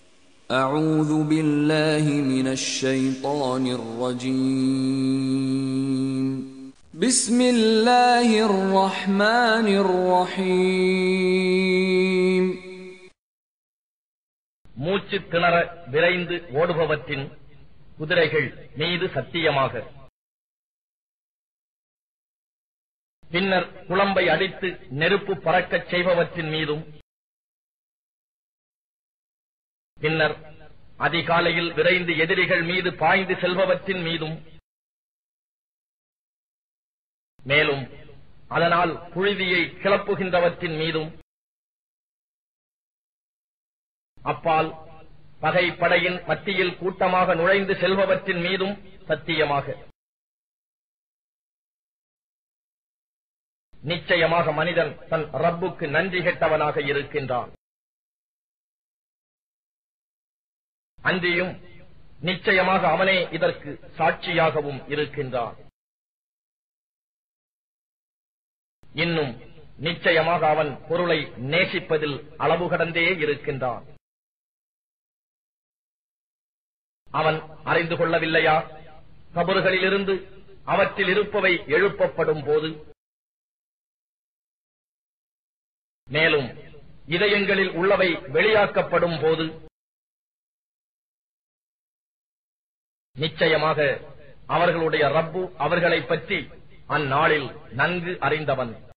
أعوذ بالله من الشيطان الرجيم بسم الله الرحمن الرحيم மூச்சு திணற விரைந்து ஓடுபவற்றின் குதிரைகள் மீது சத்தியமாக பின்னர் குழம்பை அடித்து நெருப்பு பறக்கச் செய்பவற்றின் மீதும் பின்னர் அதிகாலையில் விரைந்து எதிரிகள் மீது பாய்ந்து செல்பவற்றின் மீதும் மேலும் அதனால் புழுதியை கிளப்புகின்றவற்றின் மீதும் அப்பால் பகை படையின் மத்தியில் கூட்டமாக நுழைந்து செல்பவற்றின் மீதும் சத்தியமாக நிச்சயமாக மனிதன் தன் ரப்புக்கு நன்றி கெட்டவனாக இருக்கின்றான் அன்றியும் நிச்சயமாக அவனே இதற்கு சாட்சியாகவும் இருக்கின்றான் இன்னும் நிச்சயமாக அவன் பொருளை நேசிப்பதில் அளவு கடந்தே இருக்கின்றான் அவன் அறிந்து கொள்ளவில்லையா கபறுகளிலிருந்து அவற்றில் இருப்பவை எழுப்பப்படும் போது மேலும் இதயங்களில் உள்ளவை வெளியாக்கப்படும் போது நிச்சயமாக அவர்களுடைய ரப்பு அவர்களைப் பற்றி அந்நாளில் நன்கு அறிந்தவன்